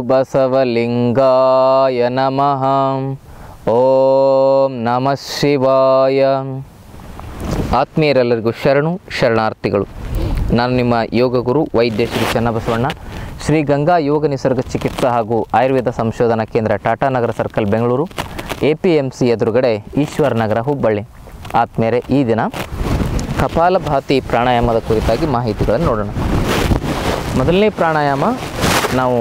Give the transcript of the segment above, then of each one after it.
ಬಸವಲಿಂಗಾಯ ನಮಃ ಓಂ ನಮಃ ಶಿವಾಯ ಆತ್ಮೀಯರೆಲ್ಲರಿಗೂ ಶರಣು ಶರಣಾರ್ಥಿಗಳು ನಾನು ನಿಮ್ಮ ಯೋಗ ಗುರು ವೈದ್ಯ ಶ್ರೀ ಚನ್ನಬಸವಣ್ಣ ಶ್ರೀ ಗಂಗಾ ಯೋಗ ನಿಸರ್ಗ ಚಿಕಿತ್ಸಾ ಹಾಗೂ ಆಯುರ್ವೇದ ಸಂಶೋಧನಾ ಕೇಂದ್ರ Tata Nagar circle Bengaluru A P M C ಎದುರುಗಡೆ ಈಶ್ವರ ನಗರ ಹುಬ್ಬಳ್ಳಿ ಆತ್ಮೀಯರೇ ಈ ದಿನ ಕಪಾಲಭಾತಿ ಪ್ರಾಣಾಯಾಮದ ಕುರಿತಾಗಿ ಮಾಹಿತಿಗಳನ್ನು ನೋಡೋಣ ಮೊದಲನೇ ಪ್ರಾಣಾಯಾಮ ನಾವು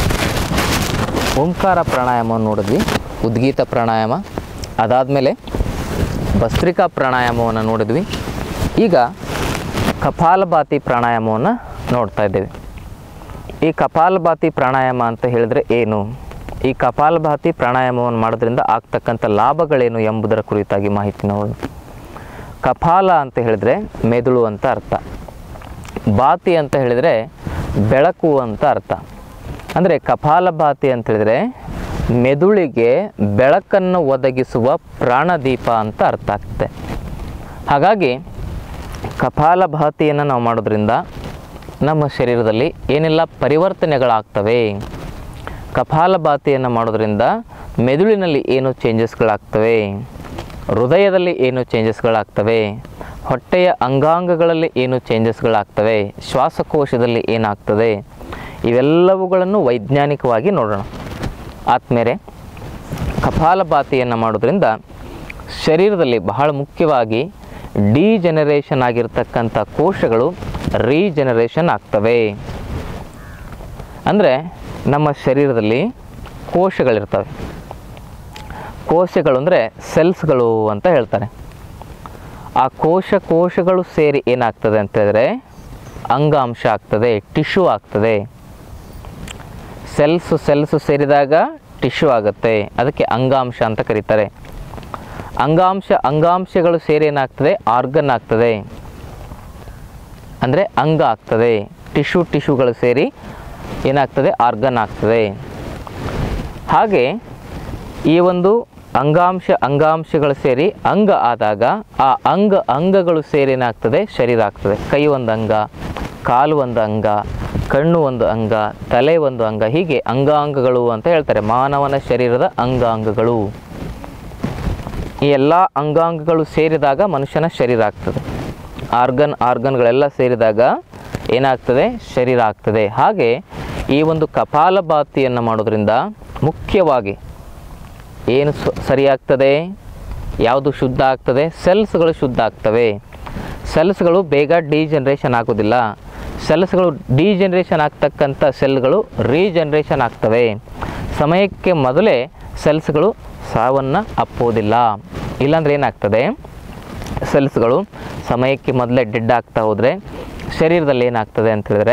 ಓಂಕಾರ ಪ್ರಾಣಾಯಾಮವನ್ನು ನೋಡಿದ್ವಿ ಉದ್ಗೀತ ಪ್ರಾಣಾಯಾಮ ಅದಾದಮೇಲೆ ಭಸ್ತ್ರಿಕಾ ಪ್ರಾಣಾಯಾಮವನ್ನು ನೋಡಿದ್ವಿ ಈಗ ಕಪಾಲಭಾತಿ ಪ್ರಾಣಾಯಾಮವನ್ನು ನೋಡ್ತಾ ಇದ್ದೇವೆ ಈ ಕಪಾಲಭಾತಿ ಪ್ರಾಣಾಯಾಮ ಅಂತ ಹೇಳಿದ್ರೆ ಏನು ಈ ಕಪಾಲಭಾತಿ ಪ್ರಾಣಾಯಾಮವನ್ನು ಮಾಡೋದ್ರಿಂದ ಆಗ್ತಕ್ಕಂಥ ಲಾಭಗಳೇನು ಎಂಬುದರ ಕುರಿತಾಗಿ ಮಾಹಿತಿ ನೋಡೋಣ ಕಪಾಲ ಅಂತ ಹೇಳಿದರೆ ಮೆದುಳು ಅಂತ ಅರ್ಥ ಬಾತಿ ಅಂತ ಹೇಳಿದರೆ ಬೆಳಕು ಅಂತ ಅರ್ಥ ಅಂದರೆ ಕಪಾಲಭಾತಿ ಅಂತ ಹೇಳಿದರೆ ಮೆದುಳಿಗೆ ಬೆಳಕನ್ನು ಒದಗಿಸುವ ಪ್ರಾಣದೀಪ ಅಂತ ಅರ್ಥ ಆಗ್ತದೆ ಹಾಗಾಗಿ ಕಪಾಲಭಾತಿಯನ್ನು ನಾವು ಮಾಡೋದ್ರಿಂದ ನಮ್ಮ ಶರೀರದಲ್ಲಿ ಏನೆಲ್ಲ ಪರಿವರ್ತನೆಗಳಾಗ್ತವೆ ಕಪಾಲಭಾತಿಯನ್ನು ಮಾಡೋದ್ರಿಂದ ಮೆದುಳಿನಲ್ಲಿ ಏನು ಚೇಂಜಸ್ಗಳಾಗ್ತವೆ ಹೃದಯದಲ್ಲಿ ಏನು ಚೇಂಜಸ್ಗಳಾಗ್ತವೆ ಹೊಟ್ಟೆಯ ಅಂಗಾಂಗಗಳಲ್ಲಿ ಏನು ಚೇಂಜಸ್ಗಳಾಗ್ತವೆ ಶ್ವಾಸಕೋಶದಲ್ಲಿ ಏನಾಗ್ತದೆ ಇವೆಲ್ಲವುಗಳನ್ನು ವೈಜ್ಞಾನಿಕವಾಗಿ ನೋಡೋಣ ಆದ್ಮೇಲೆ ಕಪಾಲಭಾತಿಯನ್ನು ಮಾಡೋದ್ರಿಂದ ಶರೀರದಲ್ಲಿ ಬಹಳ ಮುಖ್ಯವಾಗಿ ಡಿಜೆನರೇಷನ್ ಆಗಿರ್ತಕ್ಕಂಥ ಕೋಶಗಳು ರೀಜೆನರೇಷನ್ ಆಗ್ತವೆ ಅಂದರೆ ನಮ್ಮ ಶರೀರದಲ್ಲಿ ಕೋಶಗಳಿರ್ತವೆ ಕೋಶಗಳು ಅಂದರೆ ಸೆಲ್ಸ್ಗಳು ಅಂತ ಹೇಳ್ತಾರೆ ಆ ಕೋಶ ಕೋಶಗಳು ಸೇರಿ ಏನಾಗ್ತದೆ ಅಂತ ಹೇಳಿದ್ರೆ ಅಂಗಾಂಶ ಆಗ್ತದೆ ಟಿಶ್ಯೂ ಆಗ್ತದೆ ಸೆಲ್ಸ್ ಸೆಲ್ಸ್ ಸೇರಿದಾಗ ಟಿಶ್ಯೂ ಆಗುತ್ತೆ ಅದಕ್ಕೆ ಅಂಗಾಂಶ ಅಂತ ಕರೀತಾರೆ ಅಂಗಾಂಶ ಅಂಗಾಂಶಗಳು ಸೇರಿ ಏನಾಗ್ತದೆ ಆರ್ಗನ್ ಆಗ್ತದೆ ಅಂದರೆ ಅಂಗ ಆಗ್ತದೆ ಟಿಶ್ಯೂ ಟಿಶ್ಯೂಗಳು ಸೇರಿ ಏನಾಗ್ತದೆ ಆರ್ಗನ್ ಆಗ್ತದೆ ಹಾಗೆ ಈ ಒಂದು ಅಂಗಾಂಶ ಅಂಗಾಂಶಗಳು ಸೇರಿ ಅಂಗ ಆದಾಗ ಆ ಅಂಗ ಅಂಗಗಳು ಸೇರಿ ಏನಾಗ್ತದೆ ಶರೀರ ಆಗ್ತದೆ ಕೈ ಒಂದು ಅಂಗ ಕಾಲು ಒಂದು ಅಂಗ ಕಣ್ಣು ಒಂದು ಅಂಗ ತಲೆ ಒಂದು ಅಂಗ ಹೀಗೆ ಅಂಗಾಂಗಗಳು ಅಂತ ಹೇಳ್ತಾರೆ ಮಾನವನ ಶರೀರದ ಅಂಗಾಂಗಗಳು ಈ ಎಲ್ಲ ಅಂಗಾಂಗಗಳು ಸೇರಿದಾಗ ಮನುಷ್ಯನ ಶರೀರ ಆಗ್ತದೆ ಆರ್ಗನ್ ಆರ್ಗನ್ಗಳೆಲ್ಲ ಸೇರಿದಾಗ ಏನಾಗ್ತದೆ ಶರೀರ ಆಗ್ತದೆ ಹಾಗೆ ಈ ಒಂದು ಕಪಾಲಭಾತಿಯನ್ನು ಮಾಡೋದ್ರಿಂದ ಮುಖ್ಯವಾಗಿ ಏನು ಸ ಸರಿಯಾಗ್ತದೆ ಯಾವುದು ಶುದ್ಧ ಆಗ್ತದೆ ಸೆಲ್ಸ್ಗಳು ಶುದ್ಧ ಆಗ್ತವೆ ಸೆಲ್ಸ್ಗಳು ಬೇಗ ಡಿಜನ್ರೇಷನ್ ಆಗೋದಿಲ್ಲ ಸೆಲ್ಸ್ಗಳು ಡಿಜನ್ರೇಷನ್ ಆಗ್ತಕ್ಕಂಥ ಸೆಲ್ಗಳು ರೀಜನ್ರೇಷನ್ ಆಗ್ತವೆ ಸಮಯಕ್ಕೆ ಮೊದಲೇ ಸೆಲ್ಸ್ಗಳು ಸಾವನ್ನು ಅಪ್ಪೋದಿಲ್ಲ ಇಲ್ಲಾಂದ್ರೆ ಏನಾಗ್ತದೆ ಸೆಲ್ಸ್ಗಳು ಸಮಯಕ್ಕೆ ಮೊದಲೇ ಡೆಡ್ ಆಗ್ತಾ ಹೋದರೆ ಶರೀರದಲ್ಲಿ ಏನಾಗ್ತದೆ ಅಂತ ಹೇಳಿದ್ರೆ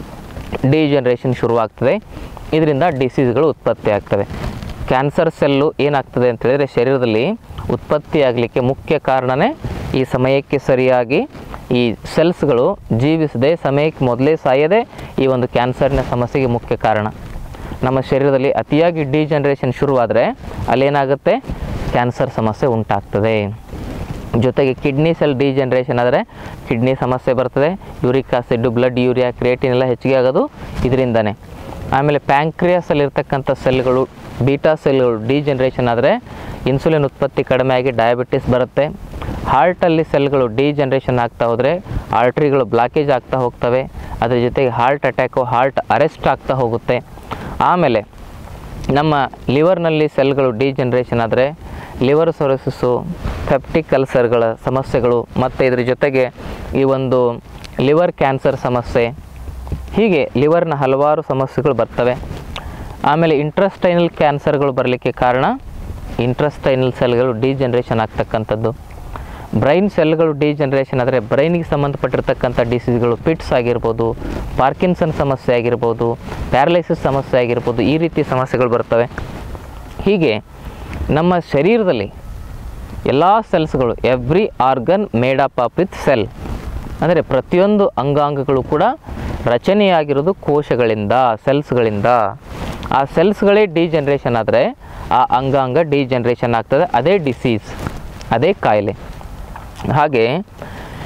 ಡಿಜನ್ರೇಷನ್ ಶುರುವಾಗ್ತದೆ ಇದರಿಂದ ಡಿಸೀಸ್ಗಳು ಉತ್ಪತ್ತಿ ಆಗ್ತವೆ ಕ್ಯಾನ್ಸರ್ ಸೆಲ್ಲು ಏನಾಗ್ತದೆ ಅಂತ ಹೇಳಿದ್ರೆ ಶರೀರದಲ್ಲಿ ಉತ್ಪತ್ತಿ ಆಗಲಿಕ್ಕೆ ಮುಖ್ಯ ಕಾರಣನೇ ಈ ಸಮಯಕ್ಕೆ ಸರಿಯಾಗಿ ಈ ಸೆಲ್ಸ್ಗಳು ಜೀವಿಸದೆ ಸಮಯಕ್ಕೆ ಮೊದಲೇ ಸಾಯದೆ ಈ ಒಂದು ಕ್ಯಾನ್ಸರ್ನ ಸಮಸ್ಯೆಗೆ ಮುಖ್ಯ ಕಾರಣ ನಮ್ಮ ಶರೀರದಲ್ಲಿ ಅತಿಯಾಗಿ ಡಿಜನ್ರೇಷನ್ ಶುರುವಾದರೆ ಅಲ್ಲೇನಾಗುತ್ತೆ ಕ್ಯಾನ್ಸರ್ ಸಮಸ್ಯೆ ಉಂಟಾಗ್ತದೆ ಜೊತೆಗೆ ಕಿಡ್ನಿ ಸೆಲ್ ಡಿಜನ್ರೇಷನ್ ಆದರೆ ಕಿಡ್ನಿ ಸಮಸ್ಯೆ ಬರ್ತದೆ uric acid blood urea creatinine ಎಲ್ಲ ಹೆಚ್ಚಿಗೆ ಆಗೋದು ಇದರಿಂದನೇ ಆಮೇಲೆ ಪ್ಯಾಂಕ್ರಿಯಾಸಲ್ಲಿ ಇರ್ತಕ್ಕಂಥ ಸೆಲ್ಗಳು ಬೀಟಾ ಸೆಲ್ಗಳು ಡಿಜನ್ರೇಷನ್ ಆದರೆ ಇನ್ಸುಲಿನ್ ಉತ್ಪತ್ತಿ ಕಡಿಮೆ ಆಗಿ ಡಯಾಬಿಟಿಸ್ ಬರುತ್ತೆ ಹಾರ್ಟಲ್ಲಿ ಸೆಲ್ಗಳು ಡಿಜನ್ರೇಷನ್ ಆಗ್ತಾ ಹೋದರೆ ಆರ್ಟ್ರಿಗಳು ಬ್ಲಾಕೇಜ್ ಆಗ್ತಾ ಹೋಗ್ತವೆ ಅದ್ರ ಜೊತೆಗೆ ಹಾರ್ಟ್ ಅಟ್ಯಾಕು ಹಾರ್ಟ್ ಅರೆಸ್ಟ್ ಆಗ್ತಾ ಹೋಗುತ್ತೆ ಆಮೇಲೆ ನಮ್ಮ ಲಿವರ್ನಲ್ಲಿ ಸೆಲ್ಗಳು ಡಿಜನ್ರೇಷನ್ ಆದರೆ ಲಿವರ್ ಸೊರಸಿಸು ಪೆಪ್ಟಿಕ್ ಅಲ್ಸರ್ಗಳ ಸಮಸ್ಯೆಗಳು ಮತ್ತು ಇದ್ರ ಜೊತೆಗೆ ಈ ಒಂದು ಲಿವರ್ ಕ್ಯಾನ್ಸರ್ ಸಮಸ್ಯೆ ಹೀಗೆ ಲಿವರ್ನ ಹಲವಾರು ಸಮಸ್ಯೆಗಳು ಬರ್ತವೆ ಆಮೇಲೆ ಇಂಟ್ರಸ್ಟೈನಲ್ ಕ್ಯಾನ್ಸರ್ಗಳು ಬರಲಿಕ್ಕೆ ಕಾರಣ ಇಂಟ್ರಸ್ಟೈನಲ್ ಸೆಲ್ಗಳು ಡಿಜನ್ರೇಷನ್ ಆಗ್ತಕ್ಕಂಥದ್ದು ಬ್ರೈನ್ ಸೆಲ್ಗಳು ಡಿಜನ್ರೇಷನ್ ಆದರೆ ಬ್ರೈನಿಗೆ ಸಂಬಂಧಪಟ್ಟಿರ್ತಕ್ಕಂಥ ಡಿಸೀಸ್ಗಳು ಪಿಟ್ಸ್ ಆಗಿರ್ಬೋದು ಪಾರ್ಕಿನ್ಸನ್ ಸಮಸ್ಯೆ ಆಗಿರ್ಬೋದು ಪ್ಯಾರಲೈಸಿಸ್ ಸಮಸ್ಯೆ ಆಗಿರ್ಬೋದು ಈ ರೀತಿ ಸಮಸ್ಯೆಗಳು ಬರ್ತವೆ ಹೀಗೆ ನಮ್ಮ ಶರೀರದಲ್ಲಿ ಎಲ್ಲ ಸೆಲ್ಸ್ಗಳು every organ made up up with cell ಅಂದರೆ ಪ್ರತಿಯೊಂದು ಅಂಗಾಂಗಗಳು ಕೂಡ ರಚನೆಯಾಗಿರೋದು ಕೋಶಗಳಿಂದ ಸೆಲ್ಸ್ಗಳಿಂದ ಆ ಸೆಲ್ಸ್ಗಳೇ ಡಿಜನ್ರೇಷನ್ ಆದರೆ ಆ ಅಂಗಾಂಗ ಡಿಜನ್ರೇಷನ್ ಆಗ್ತದೆ ಅದೇ ಡಿಸೀಸ್ ಅದೇ ಕಾಯಿಲೆ ಹಾಗೆ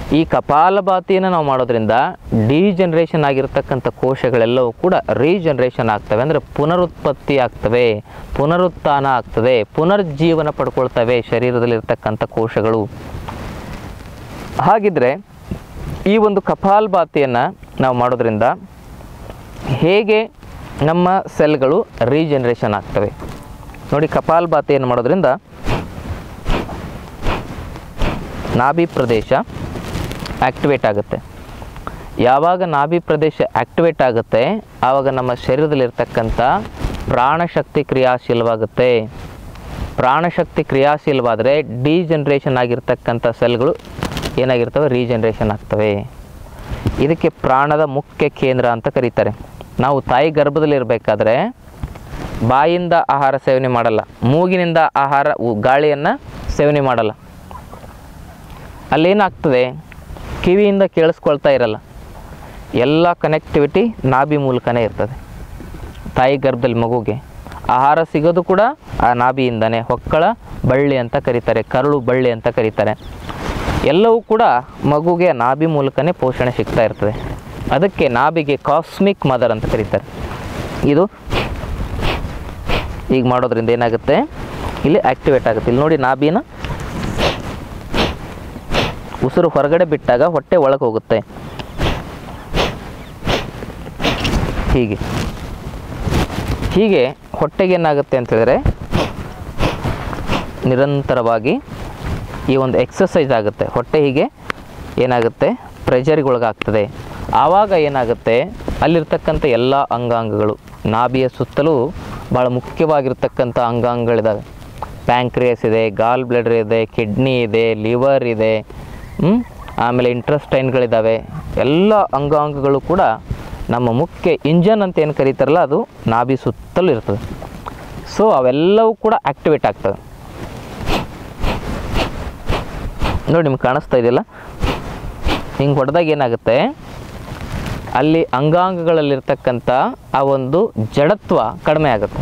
ಈ ಕಪಾಲಭಾತಿಯನ್ನು ನಾವು ಮಾಡೋದ್ರಿಂದ ಡಿಜನರೇಷನ್ ಆಗಿರ್ತಕ್ಕಂಥ ಕೋಶಗಳೆಲ್ಲವೂ ಕೂಡ ರೀಜನರೇಷನ್ ಆಗ್ತವೆ ಅಂದರೆ ಪುನರುತ್ಪತ್ತಿ ಆಗ್ತವೆ ಪುನರುತ್ಥಾನ ಆಗ್ತದೆ ಪುನರ್ಜೀವನ ಪಡ್ಕೊಳ್ತವೆ ಶರೀರದಲ್ಲಿರ್ತಕ್ಕಂಥ ಕೋಶಗಳು ಹಾಗಿದ್ರೆ ಈ ಒಂದು ಕಪಾಲಭಾತಿಯನ್ನು ನಾವು ಮಾಡೋದ್ರಿಂದ ಹೇಗೆ ನಮ್ಮ ಸೆಲ್ಗಳು ರೀಜನರೇಷನ್ ಆಗ್ತವೆ ನೋಡಿ ಕಪಾಲಭಾತಿಯನ್ನು ಮಾಡೋದ್ರಿಂದ ನಾಭಿ ಪ್ರದೇಶ ಆ್ಯಕ್ಟಿವೇಟ್ ಆಗುತ್ತೆ ಯಾವಾಗ ನಾಭಿ ಪ್ರದೇಶ ಆ್ಯಕ್ಟಿವೇಟ್ ಆಗುತ್ತೆ ಆವಾಗ ನಮ್ಮ ಶರೀರದಲ್ಲಿರ್ತಕ್ಕಂಥ ಪ್ರಾಣಶಕ್ತಿ ಕ್ರಿಯಾಶೀಲವಾಗುತ್ತೆ ಪ್ರಾಣಶಕ್ತಿ ಕ್ರಿಯಾಶೀಲವಾದರೆ ಡಿಜನರೇಷನ್ ಆಗಿರ್ತಕ್ಕಂಥ ಸೆಲ್ಗಳು ಏನಾಗಿರ್ತವೆ ರೀಜನರೇಷನ್ ಆಗ್ತವೆ ಇದಕ್ಕೆ ಪ್ರಾಣದ ಮುಖ್ಯ ಕೇಂದ್ರ ಅಂತ ಕರೀತಾರೆ ನಾವು ತಾಯಿ ಗರ್ಭದಲ್ಲಿರಬೇಕಾದ್ರೆ ಬಾಯಿಂದ ಆಹಾರ ಸೇವನೆ ಮಾಡಲ್ಲ ಮೂಗಿನಿಂದ ಆಹಾರ ಉ- ಗಾಳಿಯನ್ನು ಸೇವನೆ ಮಾಡಲ್ಲ ಅಲ್ಲೇನಾಗ್ತದೆ ಕಿವಿಯಿಂದ ಕೇಳಿಸ್ಕೊಳ್ತಾ ಇರಲ್ಲ ಎಲ್ಲ ಕನೆಕ್ಟಿವಿಟಿ ನಾಭಿ ಮೂಲಕನೇ ಇರ್ತದೆ ತಾಯಿ ಗರ್ಭದಲ್ಲಿ ಮಗುಗೆ ಆಹಾರ ಸಿಗೋದು ಕೂಡ ಆ ನಾಭಿಯಿಂದನೇ ಹೊಕ್ಕಳ ಬಳ್ಳಿ ಅಂತ ಕರೀತಾರೆ ಕರಳು ಬಳ್ಳಿ ಅಂತ ಕರೀತಾರೆ ಎಲ್ಲವೂ ಕೂಡ ಮಗುಗೆ ನಾಭಿ ಮೂಲಕನೇ ಪೋಷಣೆ ಸಿಗ್ತಾ ಇರ್ತದೆ ಅದಕ್ಕೆ ನಾಭಿಗೆ ಕಾಸ್ಮಿಕ್ ಮದರ್ ಅಂತ ಕರೀತಾರೆ ಇದು ಈಗ ಮಾಡೋದ್ರಿಂದ ಏನಾಗುತ್ತೆ ಇಲ್ಲಿ ಆ್ಯಕ್ಟಿವೇಟ್ ಆಗುತ್ತೆ ಇಲ್ಲಿ ನೋಡಿ ನಾಭಿನ ಉಸಿರು ಹೊರಗಡೆ ಬಿಟ್ಟಾಗ ಹೊಟ್ಟೆ ಒಳಗೆ ಹೋಗುತ್ತೆ ಹೀಗೆ ಹೀಗೆ ಹೊಟ್ಟೆಗೆ ಏನಾಗುತ್ತೆ ಅಂತ ಹೇಳಿದ್ರೆ ನಿರಂತರವಾಗಿ ಈ ಒಂದು ಎಕ್ಸಸೈಸ್ ಆಗುತ್ತೆ ಹೊಟ್ಟೆ ಹೀಗೆ ಏನಾಗುತ್ತೆ ಪ್ರೆಷರಿಗೆ ಒಳಗಾಗ್ತದೆ ಆವಾಗ ಏನಾಗುತ್ತೆ ಅಲ್ಲಿರ್ತಕ್ಕಂಥ ಎಲ್ಲ ಅಂಗಾಂಗಗಳು ನಾಭಿಯ ಸುತ್ತಲೂ ಭಾಳ ಮುಖ್ಯವಾಗಿರ್ತಕ್ಕಂಥ ಅಂಗಾಂಗಗಳಿದ್ದಾವೆ ಪ್ಯಾಂಕ್ರಿಯಸ್ ಇದೆ ಗಾಲ್ ಬ್ಲಡರ್ ಇದೆ ಕಿಡ್ನಿ ಇದೆ ಲಿವರ್ ಇದೆ ಹ್ಮ್? ಆಮೇಲೆ ಇಂಟ್ರೆಸ್ಟೈನ್ಗಳಿದ್ದಾವೆ ಎಲ್ಲ ಅಂಗಾಂಗಗಳು ಕೂಡ ನಮ್ಮ ಮುಖ್ಯ ಇಂಜನ್ ಅಂತ ಏನು ಕರೀತಾರಲ್ಲ ಅದು ನಾಭಿ ಸುತ್ತಲೂ ಇರ್ತದೆ ಸೊ ಅವೆಲ್ಲವೂ ಕೂಡ ಆ್ಯಕ್ಟಿವೇಟ್ ಆಗ್ತವೆ ನೋಡಿ ನಿಮ್ಗೆ ಕಾಣಿಸ್ತಾ ಇದೆಯಲ್ಲ ಹಿಂಗೆ ಹೊಡೆದಾಗ ಏನಾಗುತ್ತೆ ಅಲ್ಲಿ ಅಂಗಾಂಗಗಳಲ್ಲಿರ್ತಕ್ಕಂಥ ಆ ಒಂದು ಜಡತ್ವ ಕಡಿಮೆ ಆಗುತ್ತೆ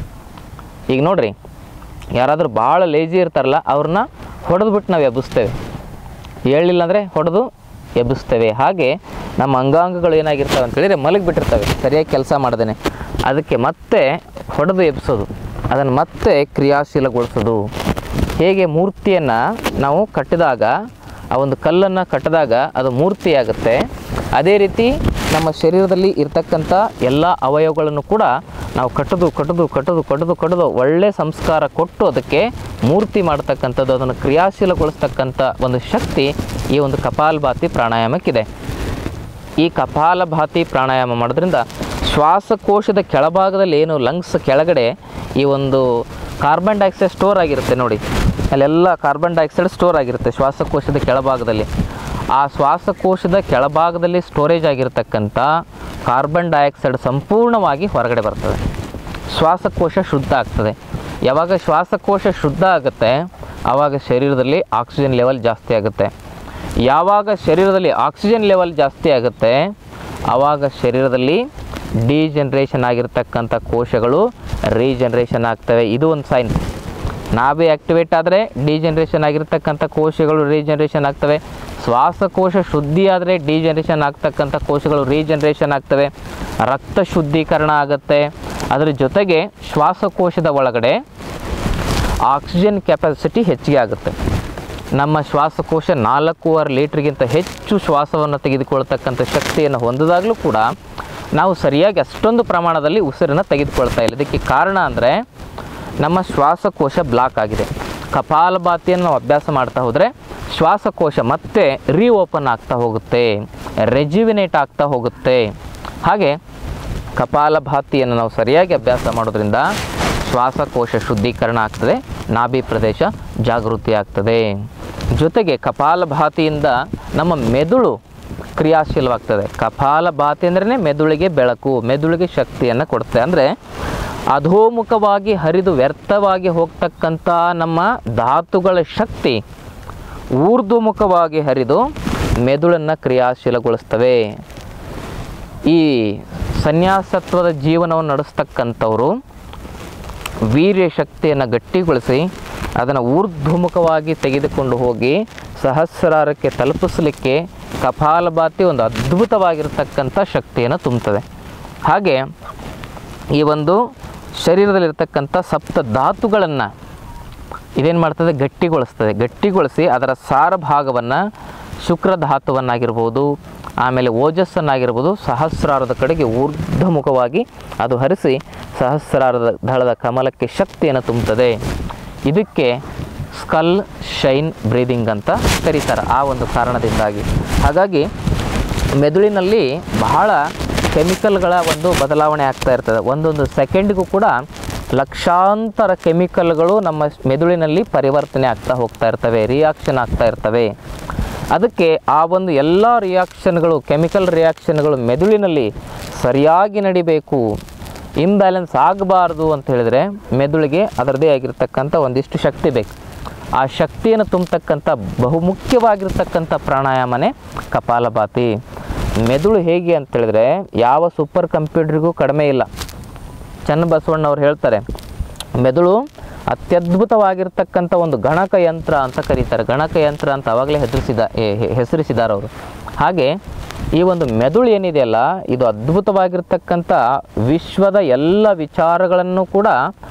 ಈಗ ನೋಡ್ರಿ ಯಾರಾದರೂ ಭಾಳ ಲೇಜಿ ಇರ್ತಾರಲ್ಲ ಅವ್ರನ್ನ ಹೊಡೆದ್ಬಿಟ್ಟು ನಾವು ಎಬ್ಬಿಸ್ತೇವೆ ಹೇಳಿಲ್ಲ ಅಂದರೆ ಹೊಡೆದು ಎಬ್ಬಿಸ್ತೇವೆ ಹಾಗೆ ನಮ್ಮ ಅಂಗಾಂಗಗಳು ಏನಾಗಿರ್ತವೆ ಅಂತ ಹೇಳಿದ್ರೆ ಮಲಗಿಬಿಟ್ಟಿರ್ತವೆ ಸರಿಯಾಗಿ ಕೆಲಸ ಮಾಡ್ದೇನೆ ಅದಕ್ಕೆ ಮತ್ತೆ ಹೊಡೆದು ಎಬ್ಬಿಸೋದು ಅದನ್ನು ಮತ್ತೆ ಕ್ರಿಯಾಶೀಲಗೊಳಿಸೋದು ಹೇಗೆ ಮೂರ್ತಿಯನ್ನು ನಾವು ಕಟ್ಟಿದಾಗ ಆ ಒಂದು ಕಲ್ಲನ್ನು ಕಟ್ಟಿದಾಗ ಅದು ಮೂರ್ತಿಯಾಗುತ್ತೆ ಅದೇ ರೀತಿ ನಮ್ಮ ಶರೀರದಲ್ಲಿ ಇರ್ತಕ್ಕಂಥ ಎಲ್ಲ ಅವಯವಗಳನ್ನು ಕೂಡ ನಾವು ಕಟ್ಟದು ಕಟ್ಟದು ಕಟ್ಟದು ಕಟ್ಟದು ಕಟ್ಟದು ಒಳ್ಳೆ ಸಂಸ್ಕಾರ ಕೊಟ್ಟು ಅದಕ್ಕೆ ಮೂರ್ತಿ ಮಾಡ್ತಕ್ಕಂಥದ್ದು ಅದನ್ನು ಕ್ರಿಯಾಶೀಲಗೊಳಿಸ್ತಕ್ಕಂಥ ಒಂದು ಶಕ್ತಿ ಈ ಒಂದು ಕಪಾಲಭಾತಿ ಪ್ರಾಣಾಯಾಮಕ್ಕಿದೆ ಈ ಕಪಾಲಭಾತಿ ಪ್ರಾಣಾಯಾಮ ಮಾಡೋದ್ರಿಂದ ಶ್ವಾಸಕೋಶದ ಕೆಳಭಾಗದಲ್ಲಿ ಏನು ಲಂಗ್ಸ್ ಕೆಳಗಡೆ ಈ ಒಂದು ಕಾರ್ಬನ್ ಡೈಆಕ್ಸೈಡ್ ಸ್ಟೋರ್ ಆಗಿರುತ್ತೆ ನೋಡಿ ಅಲ್ಲೆಲ್ಲ ಕಾರ್ಬನ್ ಡೈಆಕ್ಸೈಡ್ ಸ್ಟೋರ್ ಆಗಿರುತ್ತೆ ಶ್ವಾಸಕೋಶದ ಕೆಳಭಾಗದಲ್ಲಿ ಆ ಶ್ವಾಸಕೋಶದ ಕೆಳಭಾಗದಲ್ಲಿ ಸ್ಟೋರೇಜ್ ಆಗಿರ್ತಕ್ಕಂಥ ಕಾರ್ಬನ್ ಡೈಆಕ್ಸೈಡ್ ಸಂಪೂರ್ಣವಾಗಿ ಹೊರಗಡೆ ಬರ್ತದೆ ಶ್ವಾಸಕೋಶ ಶುದ್ಧ ಆಗ್ತದೆ ಯಾವಾಗ ಶ್ವಾಸಕೋಶ ಶುದ್ಧ ಆಗುತ್ತೆ ಆವಾಗ ಶರೀರದಲ್ಲಿ ಆಕ್ಸಿಜನ್ ಲೆವೆಲ್ ಜಾಸ್ತಿ ಆಗುತ್ತೆ ಯಾವಾಗ ಶರೀರದಲ್ಲಿ ಆಕ್ಸಿಜನ್ ಲೆವೆಲ್ ಜಾಸ್ತಿ ಆಗುತ್ತೆ ಆವಾಗ ಶರೀರದಲ್ಲಿ ಡಿಜನ್ರೇಷನ್ ಆಗಿರ್ತಕ್ಕಂಥ ಕೋಶಗಳು ರೀಜನ್ರೇಷನ್ ಆಗ್ತವೆ ಇದು ಒಂದು ಸೈನ್ ನಾಭಿ ಆ್ಯಕ್ಟಿವೇಟ್ ಆದರೆ ಡಿಜನ್ರೇಷನ್ ಆಗಿರ್ತಕ್ಕಂಥ ಕೋಶಗಳು ರೀಜನ್ರೇಷನ್ ಆಗ್ತವೆ ಶ್ವಾಸಕೋಶ ಶುದ್ಧಿ ಆದರೆ ಡಿಜನ್ರೇಷನ್ ಆಗ್ತಕ್ಕಂಥ ಕೋಶಗಳು ರೀಜನ್ರೇಷನ್ ಆಗ್ತವೆ ರಕ್ತ ಶುದ್ಧೀಕರಣ ಆಗುತ್ತೆ ಅದರ ಜೊತೆಗೆ ಶ್ವಾಸಕೋಶದ ಒಳಗಡೆ ಆಕ್ಸಿಜನ್ ಕೆಪಾಸಿಟಿ ಹೆಚ್ಚಿಗೆ ಆಗುತ್ತೆ ನಮ್ಮ ಶ್ವಾಸಕೋಶ ನಾಲ್ಕೂವರೆ ಲೀಟ್ರಿಗಿಂತ ಹೆಚ್ಚು ಶ್ವಾಸವನ್ನು ತೆಗೆದುಕೊಳ್ತಕ್ಕಂಥ ಶಕ್ತಿಯನ್ನು ಹೊಂದಿದಾಗಲೂ ಕೂಡ ನಾವು ಸರಿಯಾಗಿ ಅಷ್ಟೊಂದು ಪ್ರಮಾಣದಲ್ಲಿ ಉಸಿರನ್ನು ತೆಗೆದುಕೊಳ್ತಾ ಇಲ್ಲ ಇದಕ್ಕೆ ಕಾರಣ ಅಂದರೆ ನಮ್ಮ ಶ್ವಾಸಕೋಶ ಬ್ಲಾಕ್ ಆಗಿದೆ ಕಪಾಲಭಾತಿಯನ್ನು ನಾವು ಅಭ್ಯಾಸ ಮಾಡ್ತಾ ಹೋದರೆ ಶ್ವಾಸಕೋಶ ಮತ್ತೆ ರೀಓಪನ್ ಆಗ್ತಾ ಹೋಗುತ್ತೆ ರೆಜಿವಿನೇಟ್ ಆಗ್ತಾ ಹೋಗುತ್ತೆ ಹಾಗೆ ಕಪಾಲಭಾತಿಯನ್ನು ನಾವು ಸರಿಯಾಗಿ ಅಭ್ಯಾಸ ಮಾಡೋದ್ರಿಂದ ಶ್ವಾಸಕೋಶ ಶುದ್ಧೀಕರಣ ಆಗ್ತದೆ ನಾಭಿ ಪ್ರದೇಶ ಜಾಗೃತಿ ಆಗ್ತದೆ ಜೊತೆಗೆ ಕಪಾಲಭಾತಿಯಿಂದ ನಮ್ಮ ಮೆದುಳು ಕ್ರಿಯಾಶೀಲವಾಗ್ತದೆ ಕಪಾಲಭಾತಿ ಅಂದ್ರೆ ಮೆದುಳಿಗೆ ಬೆಳಕು ಮೆದುಳಿಗೆ ಶಕ್ತಿಯನ್ನು ಕೊಡುತ್ತೆ ಅಂದರೆ ಅಧೋಮುಖವಾಗಿ ಹರಿದು ವ್ಯರ್ಥವಾಗಿ ಹೋಗ್ತಕ್ಕಂಥ ನಮ್ಮ ಧಾತುಗಳ ಶಕ್ತಿ ಊರ್ಧ್ವಮುಖವಾಗಿ ಹರಿದು ಮೆದುಳನ್ನು ಕ್ರಿಯಾಶೀಲಗೊಳಿಸ್ತವೆ ಈ ಸನ್ಯಾಸತ್ವದ ಜೀವನವನ್ನು ನಡೆಸ್ತಕ್ಕಂಥವರು ವೀರ್ಯ ಶಕ್ತಿಯನ್ನು ಗಟ್ಟಿಗೊಳಿಸಿ ಅದನ್ನು ಊರ್ಧ್ವಮುಖವಾಗಿ ತೆಗೆದುಕೊಂಡು ಹೋಗಿ ಸಹಸ್ರಾರಕ್ಕೆ ತಲುಪಿಸಲಿಕ್ಕೆ ಕಪಾಲಭಾತಿ ಒಂದು ಅದ್ಭುತವಾಗಿರ್ತಕ್ಕಂಥ ಶಕ್ತಿಯನ್ನು ತುಂಬುತ್ತದೆ ಹಾಗೆ ಈ ಒಂದು ಶರೀರದಲ್ಲಿರ್ತಕ್ಕಂಥ ಸಪ್ತ ಧಾತುಗಳನ್ನು ಇದೇನು ಮಾಡ್ತದೆ ಗಟ್ಟಿಗೊಳಿಸ್ತದೆ ಗಟ್ಟಿಗೊಳಿಸಿ ಅದರ ಸಾರ ಭಾಗವನ್ನು ಶುಕ್ರ ಧಾತುವನ್ನಾಗಿರ್ಬೋದು ಆಮೇಲೆ ಓಜಸ್ಸನ್ನಾಗಿರ್ಬೋದು ಸಹಸ್ರಾರದ ಕಡೆಗೆ ಊರ್ಧ್ವಮುಖವಾಗಿ ಅದು ಹರಿಸಿ ಸಹಸ್ರಾರದ ದಳದ ಕಮಲಕ್ಕೆ ಶಕ್ತಿಯನ್ನು ತುಂಬುತ್ತದೆ ಇದಕ್ಕೆ ಸ್ಕಲ್ ಶೈನ್ ಬ್ರೀದಿಂಗ್ ಅಂತ ಕರೀತಾರೆ ಆ ಒಂದು ಕಾರಣದಿಂದಾಗಿ ಹಾಗಾಗಿ ಮೆದುಳಿನಲ್ಲಿ ಬಹಳ ಕೆಮಿಕಲ್ಗಳ ಒಂದು ಬದಲಾವಣೆ ಆಗ್ತಾ ಇರ್ತದೆ ಒಂದೊಂದು ಸೆಕೆಂಡ್ಗೂ ಕೂಡ ಲಕ್ಷಾಂತರ ಕೆಮಿಕಲ್ಗಳು ನಮ್ಮ ಮೆದುಳಿನಲ್ಲಿ ಪರಿವರ್ತನೆ ಆಗ್ತಾ ಹೋಗ್ತಾ ಇರ್ತವೆ ರಿಯಾಕ್ಷನ್ ಆಗ್ತಾ ಇರ್ತವೆ ಅದಕ್ಕೆ ಆ ಒಂದು ಎಲ್ಲ ರಿಯಾಕ್ಷನ್ಗಳು ಕೆಮಿಕಲ್ ರಿಯಾಕ್ಷನ್ಗಳು ಮೆದುಳಿನಲ್ಲಿ ಸರಿಯಾಗಿ ನಡಿಬೇಕು ಇಂಬ್ಯಾಲೆನ್ಸ್ ಆಗಬಾರ್ದು ಅಂತ ಹೇಳಿದರೆ ಮೆದುಳಿಗೆ ಅದರದೇ ಆಗಿರ್ತಕ್ಕಂಥ ಒಂದಿಷ್ಟು ಶಕ್ತಿ ಬೇಕು ಆ ಶಕ್ತಿಯನ್ನು ತುಂಬತಕ್ಕಂಥ ಬಹುಮುಖ್ಯವಾಗಿರ್ತಕ್ಕಂಥ ಪ್ರಾಣಾಯಾಮನೇ ಕಪಾಲಭಾತಿ ಮೆದುಳು ಹೇಗೆ ಅಂತ ಹೇಳಿದ್ರೆ ಯಾವ ಸೂಪರ್ ಕಂಪ್ಯೂಟರ್ಗೂ ಕಡಿಮೆ ಇಲ್ಲ ಚನ್ನಬಸವಣ್ಣವ್ರು ಹೇಳ್ತಾರೆ ಮೆದುಳು ಅತ್ಯದ್ಭುತವಾಗಿರ್ತಕ್ಕಂಥ ಒಂದು ಗಣಕ ಯಂತ್ರ ಅಂತ ಕರೀತಾರೆ ಗಣಕ ಯಂತ್ರ ಅಂತ ಅವಾಗಲೇ ಹೆದರಿಸಿದ ಹೆಸರಿಸಿದ್ದಾರೆ ಅವರು ಹಾಗೆ ಈ ಒಂದು ಮೆದುಳು ಏನಿದೆಯಲ್ಲ ಇದು ಅದ್ಭುತವಾಗಿರ್ತಕ್ಕಂಥ ವಿಶ್ವದ ಎಲ್ಲ ವಿಚಾರಗಳನ್ನು ಕೂಡ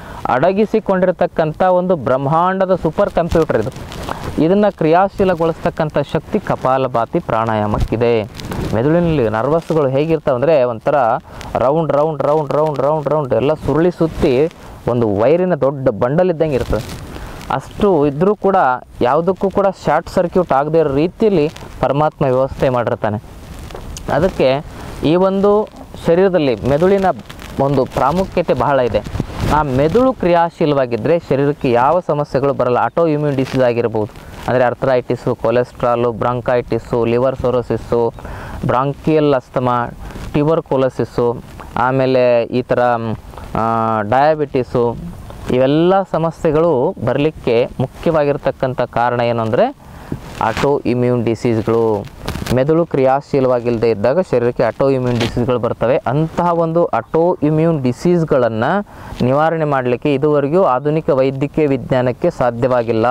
ಅಡಗಿಸಿಕೊಂಡಿರ್ತಕ್ಕಂಥ ಒಂದು ಬ್ರಹ್ಮಾಂಡದ ಸೂಪರ್ ಕಂಪ್ಯೂಟರ್ ಇದು ಇದನ್ನು ಕ್ರಿಯಾಶೀಲಗೊಳಿಸ್ತಕ್ಕಂಥ ಶಕ್ತಿ ಕಪಾಲಭಾತಿ ಪ್ರಾಣಾಯಾಮಕ್ಕಿದೆ ಮೆದುಳಿನಲ್ಲಿ ನರ್ವಸ್ಗಳು ಹೇಗಿರ್ತಾವೆ ಅಂದರೆ ಒಂಥರ round round round round round round ಎಲ್ಲ ಸುರುಳಿ ಸುತ್ತಿ ಒಂದು ವೈರಿನ ದೊಡ್ಡ ಬಂಡಲ್ ಇದ್ದಂಗೆ ಇರ್ತದೆ ಅಷ್ಟು ಇದ್ದರೂ ಕೂಡ ಯಾವುದಕ್ಕೂ ಕೂಡ ಶಾರ್ಟ್ ಸರ್ಕ್ಯೂಟ್ ಆಗದೇ ಇರೋ ರೀತಿಯಲ್ಲಿ ಪರಮಾತ್ಮ ವ್ಯವಸ್ಥೆ ಮಾಡಿರ್ತಾನೆ ಅದಕ್ಕೆ ಈ ಒಂದು ಶರೀರದಲ್ಲಿ ಮೆದುಳಿನ ಒಂದು ಪ್ರಾಮುಖ್ಯತೆ ಬಹಳ ಇದೆ ಆ ಮೆದುಳು ಕ್ರಿಯಾಶೀಲವಾಗಿದ್ದರೆ ಶರೀರಕ್ಕೆ ಯಾವ ಸಮಸ್ಯೆಗಳು ಬರಲ್ಲ ಆಟೋ ಇಮ್ಯೂನ್ ಡಿಸೀಸ್ ಆಗಿರ್ಬೋದು ಅಂದರೆ arthritis cholesterol bronchitis liver cirrhosis bronchial asthma tuberculosis ಆಮೇಲೆ ಈ ಥರ ಡಯಾಬಿಟಿಸು ಇವೆಲ್ಲ ಸಮಸ್ಯೆಗಳು ಬರಲಿಕ್ಕೆ ಮುಖ್ಯವಾಗಿರ್ತಕ್ಕಂಥ ಕಾರಣ ಏನು ಅಂದರೆ ಆಟೋ ಇಮ್ಯೂನ್ ಡಿಸೀಸ್ಗಳು ಮೆದುಳು ಕ್ರಿಯಾಶೀಲವಾಗಿಲ್ಲದೆ ಇದ್ದಾಗ ಶರೀರಕ್ಕೆ ಅಟೋ ಇಮ್ಯೂನ್ ಡಿಸೀಸ್ಗಳು ಬರ್ತವೆ ಅಂತಹ ಒಂದು ಅಟೋ ಇಮ್ಯೂನ್ ಡಿಸೀಸ್ಗಳನ್ನು ನಿವಾರಣೆ ಮಾಡಲಿಕ್ಕೆ ಇದುವರೆಗೂ ಆಧುನಿಕ ವೈದ್ಯಕೀಯ ವಿಜ್ಞಾನಕ್ಕೆ ಸಾಧ್ಯವಾಗಿಲ್ಲ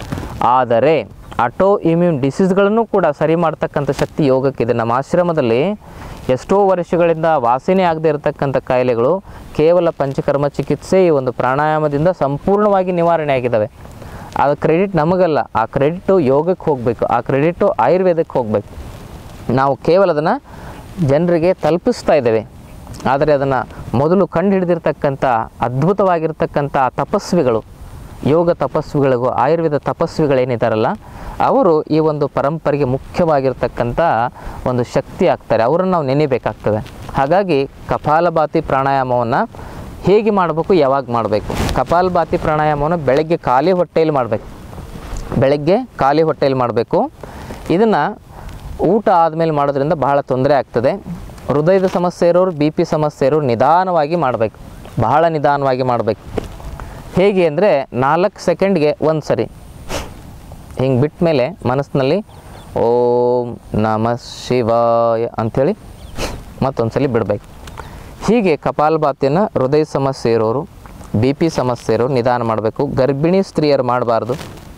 ಆದರೆ ಅಟೋ ಇಮ್ಯೂನ್ ಡಿಸೀಸ್ಗಳನ್ನು ಕೂಡ ಸರಿ ಮಾಡ್ತಕ್ಕಂಥ ಶಕ್ತಿ ಯೋಗಕ್ಕಿದೆ ನಮ್ಮ ಆಶ್ರಮದಲ್ಲಿ ಎಷ್ಟೋ ವರ್ಷಗಳಿಂದ ವಾಸನೆ ಆಗದೆ ಇರತಕ್ಕಂಥ ಕಾಯಿಲೆಗಳು ಕೇವಲ ಪಂಚಕರ್ಮ ಚಿಕಿತ್ಸೆ ಈ ಒಂದು ಪ್ರಾಣಾಯಾಮದಿಂದ ಸಂಪೂರ್ಣವಾಗಿ ನಿವಾರಣೆ ಆಗಿದ್ದಾವೆ ಆ ಕ್ರೆಡಿಟ್ ನಮಗಲ್ಲ ಆ ಕ್ರೆಡಿಟು ಯೋಗಕ್ಕೆ ಹೋಗಬೇಕು ಆ ಕ್ರೆಡಿಟು ಆಯುರ್ವೇದಕ್ಕೆ ಹೋಗಬೇಕು ನಾವು ಕೇವಲ ಅದನ್ನು ಜನರಿಗೆ ತಲುಪಿಸ್ತಾ ಇದ್ದೇವೆ ಆದರೆ ಅದನ್ನು ಮೊದಲು ಕಂಡು ಹಿಡಿದಿರ್ತಕ್ಕಂಥ ಅದ್ಭುತವಾಗಿರ್ತಕ್ಕಂಥ ತಪಸ್ವಿಗಳು ಯೋಗ ತಪಸ್ವಿಗಳಿಗೂ ಆಯುರ್ವೇದ ತಪಸ್ವಿಗಳೇನಿದ್ದಾರಲ್ಲ ಅವರು ಈ ಒಂದು ಪರಂಪರೆಗೆ ಮುಖ್ಯವಾಗಿರ್ತಕ್ಕಂಥ ಒಂದು ಶಕ್ತಿ ಆಗ್ತಾರೆ ಅವರನ್ನು ನಾವು ನೆನೆಬೇಕಾಗ್ತದೆ ಹಾಗಾಗಿ ಕಪಾಲಭಾತಿ ಪ್ರಾಣಾಯಾಮವನ್ನು ಹೇಗೆ ಮಾಡಬೇಕು ಯಾವಾಗ ಮಾಡಬೇಕು ಕಪಾಲಭಾತಿ ಪ್ರಾಣಾಯಾಮವನ್ನು ಬೆಳಗ್ಗೆ ಖಾಲಿ ಹೊಟ್ಟೆಯಲ್ಲಿ ಮಾಡಬೇಕು ಬೆಳಗ್ಗೆ ಖಾಲಿ ಹೊಟ್ಟೆಯಲ್ಲಿ ಮಾಡಬೇಕು ಇದನ್ನು ಊಟ ಆದಮೇಲೆ ಮಾಡೋದ್ರಿಂದ ಬಹಳ ತೊಂದರೆ ಆಗ್ತದೆ ಹೃದಯದ ಸಮಸ್ಯೆ ಇರೋರು ಬಿ ಪಿ ಸಮಸ್ಯೆ ಇರೋರು ನಿಧಾನವಾಗಿ ಮಾಡಬೇಕು ಬಹಳ ನಿಧಾನವಾಗಿ ಮಾಡಬೇಕು ಹೇಗೆ ಅಂದರೆ ನಾಲ್ಕು ಸೆಕೆಂಡ್ಗೆ ಒಂದು ಸರಿ ಹಿಂಗೆ ಬಿಟ್ಟ ಮೇಲೆ ಮನಸ್ಸಿನಲ್ಲಿ ಓಂ ನಮ ಶಿವಾಯ ಅಂಥೇಳಿ ಮತ್ತೊಂದು ಸಲ ಬಿಡಬೇಕು ಹೀಗೆ ಕಪಾಲಭಾತಿಯನ್ನು ಹೃದಯ ಸಮಸ್ಯೆ ಇರೋರು ಬಿ ಪಿ ಸಮಸ್ಯೆ ಇರೋರು ನಿಧಾನ ಮಾಡಬೇಕು ಗರ್ಭಿಣಿ ಸ್ತ್ರೀಯರು ಮಾಡಬಾರ್ದು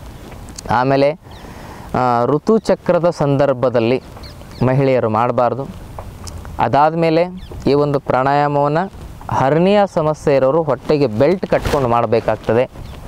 ಆಮೇಲೆ ಆ, ಋತುಚಕ್ರದ ಸಂದರ್ಭದಲ್ಲಿ ಮಹಿಳೆಯರು ಮಾಡಬಾರ್ದು ಅದಾದಮೇಲೆ ಈ ಒಂದು ಪ್ರಾಣಾಯಾಮವನ್ನು ಹರ್ನಿಯ ಸಮಸ್ಯೆ ಇರೋರು ಹೊಟ್ಟೆಗೆ ಬೆಲ್ಟ್ ಕಟ್ಕೊಂಡು ಮಾಡಬೇಕಾಗ್ತದೆ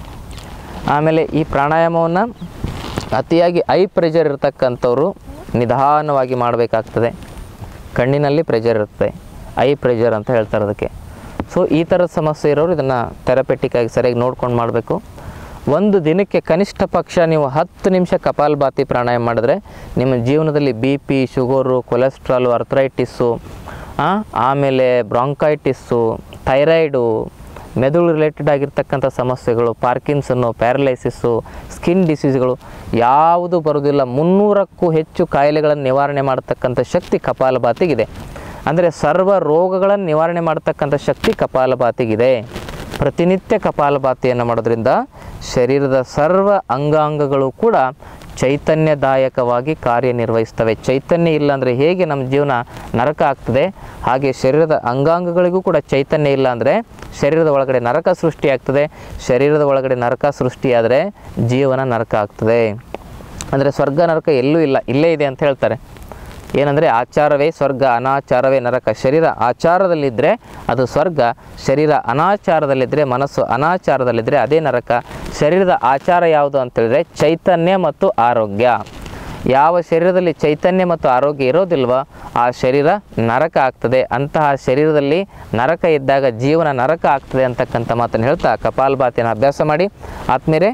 ಆಮೇಲೆ ಈ ಪ್ರಾಣಾಯಾಮವನ್ನು ಅತಿಯಾಗಿ ಐ ಪ್ರೆಷರ್ ಇರತಕ್ಕಂಥವ್ರು ನಿಧಾನವಾಗಿ ಮಾಡಬೇಕಾಗ್ತದೆ ಕಣ್ಣಿನಲ್ಲಿ ಪ್ರೆಷರ್ ಇರುತ್ತೆ ಐ ಪ್ರೆಷರ್ ಅಂತ ಹೇಳ್ತಾರೆ ಅದಕ್ಕೆ ಸೊ ಈ ಥರದ ಸಮಸ್ಯೆ ಇರೋರು ಇದನ್ನು ಥೆರಪೆಟಿಕ್ಕಾಗಿ ಸರಿಯಾಗಿ ನೋಡ್ಕೊಂಡು ಮಾಡಬೇಕು ಒಂದು ದಿನಕ್ಕೆ ಕನಿಷ್ಠ ಪಕ್ಷ ನೀವು ಹತ್ತು ನಿಮಿಷ ಕಪಾಲಭಾತಿ ಪ್ರಾಣಾಯಾಮ ಮಾಡಿದ್ರೆ ನಿಮ್ಮ ಜೀವನದಲ್ಲಿ B P sugar cholesterol arthritis ಆ, ಆಮೇಲೆ ಬ್ರಾಂಕೈಟಿಸ್ಸು ಥೈರಾಯ್ಡು ಮೆದುಳು ರಿಲೇಟೆಡ್ ಆಗಿರ್ತಕ್ಕಂಥ ಸಮಸ್ಯೆಗಳು ಪಾರ್ಕಿನ್ಸನ್ನು ಪ್ಯಾರಲೈಸಿಸ್ಸು ಸ್ಕಿನ್ ಡಿಸೀಸ್ಗಳು ಯಾವುದು ಬರೋದಿಲ್ಲ ಮುನ್ನೂರಕ್ಕೂ ಹೆಚ್ಚು ಕಾಯಿಲೆಗಳನ್ನು ನಿವಾರಣೆ ಮಾಡತಕ್ಕಂಥ ಶಕ್ತಿ ಕಪಾಲಭಾತಿಗಿದೆ ಅಂದರೆ ಸರ್ವ ರೋಗಗಳನ್ನು ನಿವಾರಣೆ ಮಾಡತಕ್ಕಂಥ ಶಕ್ತಿ ಕಪಾಲಭಾತಿಗಿದೆ ಪ್ರತಿನಿತ್ಯ ಕಪಾಲಭಾತಿಯನ್ನು ಮಾಡೋದ್ರಿಂದ ಶರೀರದ ಸರ್ವ ಅಂಗಾಂಗಗಳು ಕೂಡ ಚೈತನ್ಯದಾಯಕವಾಗಿ ಕಾರ್ಯನಿರ್ವಹಿಸ್ತವೆ ಚೈತನ್ಯ ಇಲ್ಲ ಅಂದರೆ ಹೇಗೆ ನಮ್ಮ ಜೀವನ ನರಕ ಆಗ್ತದೆ ಹಾಗೆ ಶರೀರದ ಅಂಗಾಂಗಗಳಿಗೂ ಕೂಡ ಚೈತನ್ಯ ಇಲ್ಲ ಅಂದರೆ ಶರೀರದ ಒಳಗಡೆ ನರಕ ಸೃಷ್ಟಿಯಾಗ್ತದೆ ಶರೀರದ ಒಳಗಡೆ ನರಕ ಸೃಷ್ಟಿಯಾದರೆ ಜೀವನ ನರಕ ಆಗ್ತದೆ ಅಂದರೆ ಸ್ವರ್ಗ ನರಕ ಎಲ್ಲೂ ಇಲ್ಲ ಇಲ್ಲೇ ಇದೆ ಅಂತ ಹೇಳ್ತಾರೆ ಏನಂದರೆ ಆಚಾರವೇ ಸ್ವರ್ಗ ಅನಾಚಾರವೇ ನರಕ ಶರೀರ ಆಚಾರದಲ್ಲಿದ್ದರೆ ಅದು ಸ್ವರ್ಗ ಶರೀರ ಅನಾಚಾರದಲ್ಲಿದ್ದರೆ ಮನಸ್ಸು ಅನಾಚಾರದಲ್ಲಿದ್ದರೆ ಅದೇ ನರಕ ಶರೀರದ ಆಚಾರ ಯಾವುದು ಅಂತೇಳಿದ್ರೆ ಚೈತನ್ಯ ಮತ್ತು ಆರೋಗ್ಯ ಯಾವ ಶರೀರದಲ್ಲಿ ಚೈತನ್ಯ ಮತ್ತು ಆರೋಗ್ಯ ಇರೋದಿಲ್ವೋ ಆ ಶರೀರ ನರಕ ಆಗ್ತದೆ ಅಂತಹ ಶರೀರದಲ್ಲಿ ನರಕ ಇದ್ದಾಗ ಜೀವನ ನರಕ ಆಗ್ತದೆ ಅಂತಕ್ಕಂಥ ಮಾತನ್ನು ಹೇಳ್ತಾ ಕಪಾಲಭಾತಿಯನ್ನು ಅಭ್ಯಾಸ ಮಾಡಿ ಆತ್ಮೀಯರೇ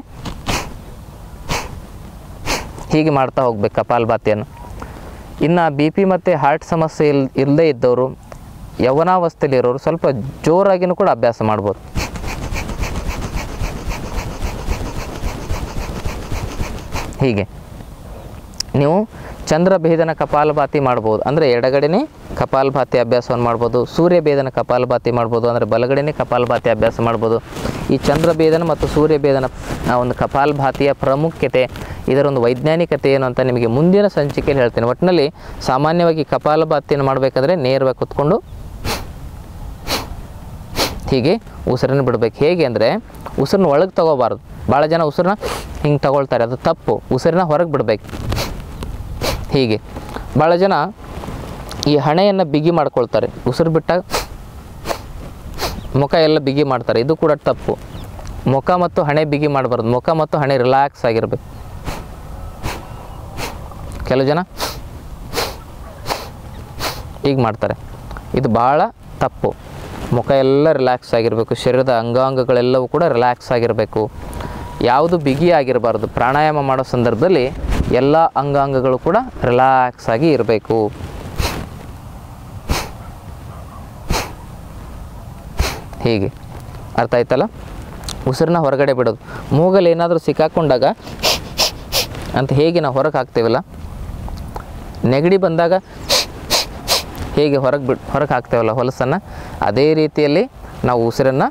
ಹೀಗೆ ಮಾಡ್ತಾ ಹೋಗ್ಬೇಕು ಕಪಾಲಭಾತಿಯನ್ನು ಇನ್ನು ಬಿ ಪಿ ಮತ್ತು ಹಾರ್ಟ್ ಸಮಸ್ಯೆ ಇಲ್ ಇಲ್ಲದೇ ಇದ್ದವರು ಯೌವನಾವಸ್ಥೆಯಲ್ಲಿ ಇರೋರು ಸ್ವಲ್ಪ ಜೋರಾಗಿನೂ ಕೂಡ ಅಭ್ಯಾಸ ಮಾಡ್ಬೋದು ಹೀಗೆ ನೀವು ಚಂದ್ರ ಭೇದನ ಕಪಾಲಭಾತಿ ಮಾಡ್ಬೋದು ಅಂದರೆ ಎಡಗಡೆನೇ ಕಪಾಲಭಾತಿ ಅಭ್ಯಾಸವನ್ನು ಮಾಡ್ಬೋದು ಸೂರ್ಯ ಭೇದನ ಕಪಾಲಭಾತಿ ಮಾಡ್ಬೋದು ಅಂದರೆ ಬಲಗಡೆನೇ ಕಪಾಲಭಾತಿ ಅಭ್ಯಾಸ ಮಾಡ್ಬೋದು ಈ ಚಂದ್ರ ಭೇದನ ಮತ್ತು ಸೂರ್ಯ ಭೇದನ ಆ ಒಂದು ಕಪಾಲಭಾತಿಯ ಪ್ರಾಮುಖ್ಯತೆ ಇದರ ಒಂದು ವೈಜ್ಞಾನಿಕತೆ ಏನು ಅಂತ ನಿಮಗೆ ಮುಂದಿನ ಸಂಚಿಕೆಯಲ್ಲಿ ಹೇಳ್ತೇನೆ ಒಟ್ಟಿನಲ್ಲಿ ಸಾಮಾನ್ಯವಾಗಿ ಕಪಾಲಭಾತಿಯನ್ನು ಮಾಡಬೇಕಾದ್ರೆ ನೇರವಾಗಿ ಕುತ್ಕೊಂಡು ಹೀಗೆ ಉಸಿರನ್ನು ಬಿಡಬೇಕು ಹೇಗೆ ಅಂದರೆ ಉಸಿರನ್ನ ಒಳಗೆ ತಗೋಬಾರ್ದು ಭಾಳ ಜನ ಉಸಿರನ್ನ ಹಿಂಗೆ ತಗೊಳ್ತಾರೆ ಅದು ತಪ್ಪು ಉಸಿರನ್ನ ಹೊರಗೆ ಬಿಡಬೇಕು ಹೀಗೆ ಭಾಳ ಜನ ಈ ಹಣೆಯನ್ನು ಬಿಗಿ ಮಾಡ್ಕೊಳ್ತಾರೆ ಉಸಿರು ಬಿಟ್ಟಾಗ ಮುಖ ಎಲ್ಲ ಬಿಗಿ ಮಾಡ್ತಾರೆ ಇದು ಕೂಡ ತಪ್ಪು ಮುಖ ಮತ್ತು ಹಣೆ ಬಿಗಿ ಮಾಡಬಾರ್ದು ಮುಖ ಮತ್ತು ಹಣೆ ರಿಲ್ಯಾಕ್ಸ್ ಆಗಿರಬೇಕು ಕೆಲವು ಜನ ಈಗ ಮಾಡ್ತಾರೆ ಇದು ಭಾಳ ತಪ್ಪು ಮುಖ ಎಲ್ಲ ರಿಲ್ಯಾಕ್ಸ್ ಆಗಿರಬೇಕು ಶರೀರದ ಅಂಗಾಂಗಗಳೆಲ್ಲವೂ ಕೂಡ ರಿಲ್ಯಾಕ್ಸ್ ಆಗಿರಬೇಕು ಯಾವುದು ಬಿಗಿ ಆಗಿರಬಾರ್ದು ಪ್ರಾಣಾಯಾಮ ಮಾಡೋ ಸಂದರ್ಭದಲ್ಲಿ ಎಲ್ಲ ಅಂಗಾಂಗಗಳು ಕೂಡ ರಿಲ್ಯಾಕ್ಸ್ ಆಗಿ ಇರಬೇಕು ಹೀಗೆ ಅರ್ಥ ಆಯ್ತಲ್ಲ ಉಸಿರನ್ನ ಹೊರಗಡೆ ಬಿಡೋದು ಮೂಗಲ್ಲಿ ಏನಾದರೂ ಸಿಕ್ಕಾಕೊಂಡಾಗ ಅಂತ ಹೇಗೆ ನಾವು ಹೊರಗೆ ಹಾಕ್ತೇವಲ್ಲ ನೆಗಡಿ ಬಂದಾಗ ಹೇಗೆ ಹೊರಗೆ ಬಿಡ್ ಹೊರಗೆ ಹಾಕ್ತೇವಲ್ಲ ಹೊಲಸನ್ನು ಅದೇ ರೀತಿಯಲ್ಲಿ ನಾವು ಉಸಿರನ್ನು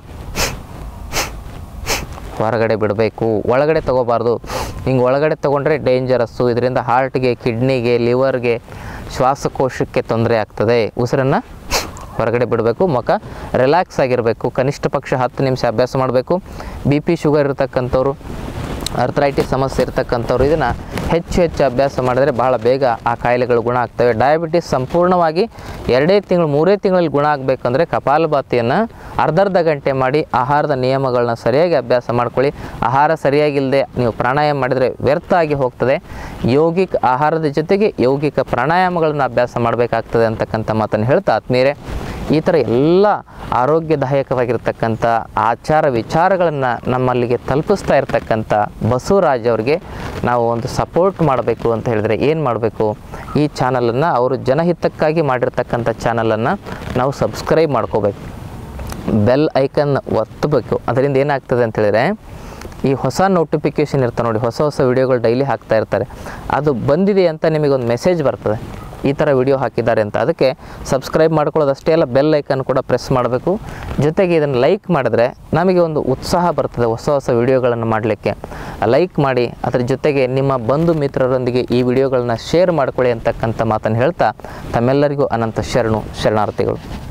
ಹೊರಗಡೆ ಬಿಡಬೇಕು ಒಳಗಡೆ ತಗೋಬಾರ್ದು ಹಿಂಗೆ ಒಳಗಡೆ ತೊಗೊಂಡ್ರೆ ಡೇಂಜರಸ್ಸು ಇದರಿಂದ ಹಾರ್ಟ್ಗೆ ಕಿಡ್ನಿಗೆ ಲಿವರ್ಗೆ ಶ್ವಾಸಕೋಶಕ್ಕೆ ತೊಂದರೆ ಆಗ್ತದೆ ಉಸಿರನ್ನು ಹೊರಗಡೆ ಬಿಡಬೇಕು ಮುಖ ರಿಲ್ಯಾಕ್ಸ್ ಆಗಿರಬೇಕು ಕನಿಷ್ಠ ಪಕ್ಷ ಹತ್ತು ನಿಮಿಷ ಅಭ್ಯಾಸ ಮಾಡಬೇಕು ಬಿ ಪಿ ಶುಗರ್ ಇರತಕ್ಕಂಥವ್ರು ಅರ್ಥರೈಟಿಸ್ ಸಮಸ್ಯೆ ಇರತಕ್ಕಂಥವ್ರು ಇದನ್ನು ಹೆಚ್ಚು ಹೆಚ್ಚು ಅಭ್ಯಾಸ ಮಾಡಿದರೆ ಬಹಳ ಬೇಗ ಆ ಕಾಯಿಲೆಗಳು ಗುಣ ಆಗ್ತವೆ ಡಯಾಬಿಟಿಸ್ ಸಂಪೂರ್ಣವಾಗಿ ಎರಡೇ ತಿಂಗಳು ಮೂರೇ ತಿಂಗಳಲ್ಲಿ ಗುಣ ಆಗಬೇಕಂದ್ರೆ ಕಪಾಲಭಾತಿಯನ್ನು ಅರ್ಧರ್ಧ ಗಂಟೆ ಮಾಡಿ ಆಹಾರದ ನಿಯಮಗಳನ್ನ ಸರಿಯಾಗಿ ಅಭ್ಯಾಸ ಮಾಡ್ಕೊಳ್ಳಿ ಆಹಾರ ಸರಿಯಾಗಿಲ್ಲದೆ ನೀವು ಪ್ರಾಣಾಯಾಮ ಮಾಡಿದರೆ ವ್ಯರ್ಥ ಆಗಿ ಹೋಗ್ತದೆ ಯೋಗಿಕ ಆಹಾರದ ಜೊತೆಗೆ ಯೌಗಿಕ ಪ್ರಾಣಾಯಾಮಗಳನ್ನು ಅಭ್ಯಾಸ ಮಾಡಬೇಕಾಗ್ತದೆ ಅಂತಕ್ಕಂಥ ಮಾತನ್ನು ಹೇಳ್ತಾ ಆತ್ಮೀಯರೇ ಈ ಥರ ಎಲ್ಲ ಆರೋಗ್ಯದಾಯಕವಾಗಿರ್ತಕ್ಕಂಥ ಆಚಾರ ವಿಚಾರಗಳನ್ನು ನಮ್ಮಲ್ಲಿಗೆ ತಲುಪಿಸ್ತಾ ಇರ್ತಕ್ಕಂಥ ಬಸವರಾಜ್ ಅವ್ರಿಗೆ ನಾವು ಒಂದು ಸಪೋರ್ಟ್ ಮಾಡಬೇಕು ಅಂತ ಹೇಳಿದ್ರೆ ಏನು ಮಾಡಬೇಕು ಈ ಚಾನಲನ್ನು ಅವರು ಜನಹಿತಕ್ಕಾಗಿ ಮಾಡಿರ್ತಕ್ಕಂಥ ಚಾನಲನ್ನು ನಾವು ಸಬ್ಸ್ಕ್ರೈಬ್ ಮಾಡ್ಕೋಬೇಕು ಬೆಲ್ ಐಕನ್ ಒತ್ತಬೇಕು ಅದರಿಂದ ಏನಾಗ್ತದೆ ಅಂತ ಹೇಳಿದ್ರೆ ಈ ಹೊಸ ನೋಟಿಫಿಕೇಷನ್ ಇರ್ತದೆ ನೋಡಿ ಹೊಸ ಹೊಸ ವಿಡಿಯೋಗಳು ಡೈಲಿ ಹಾಕ್ತಾ ಇರ್ತಾರೆ ಅದು ಬಂದಿದೆ ಅಂತ ನಿಮಗೊಂದು ಮೆಸೇಜ್ ಬರ್ತದೆ ಈ ಥರ ವಿಡಿಯೋ ಹಾಕಿದ್ದಾರೆ ಅಂತ ಅದಕ್ಕೆ ಸಬ್ಸ್ಕ್ರೈಬ್ ಮಾಡ್ಕೊಳ್ಳೋದು ಅಷ್ಟೇ ಅಲ್ಲ ಬೆಲ್ ಐಕನ್ ಕೂಡ ಪ್ರೆಸ್ ಮಾಡಬೇಕು ಜೊತೆಗೆ ಇದನ್ನು ಲೈಕ್ ಮಾಡಿದ್ರೆ ನಮಗೆ ಒಂದು ಉತ್ಸಾಹ ಬರ್ತದೆ ಹೊಸ ಹೊಸ ವಿಡಿಯೋಗಳನ್ನು ಮಾಡಲಿಕ್ಕೆ ಲೈಕ್ ಮಾಡಿ ಅದರ ಜೊತೆಗೆ ನಿಮ್ಮ ಬಂಧು ಮಿತ್ರರೊಂದಿಗೆ ಈ ವಿಡಿಯೋಗಳನ್ನ ಶೇರ್ ಮಾಡ್ಕೊಳ್ಳಿ ಅಂತಕ್ಕಂಥ ಮಾತನ್ನು ಹೇಳ್ತಾ ತಮ್ಮೆಲ್ಲರಿಗೂ ಅನಂತ ಶರಣು ಶರಣಾರ್ಥಿಗಳು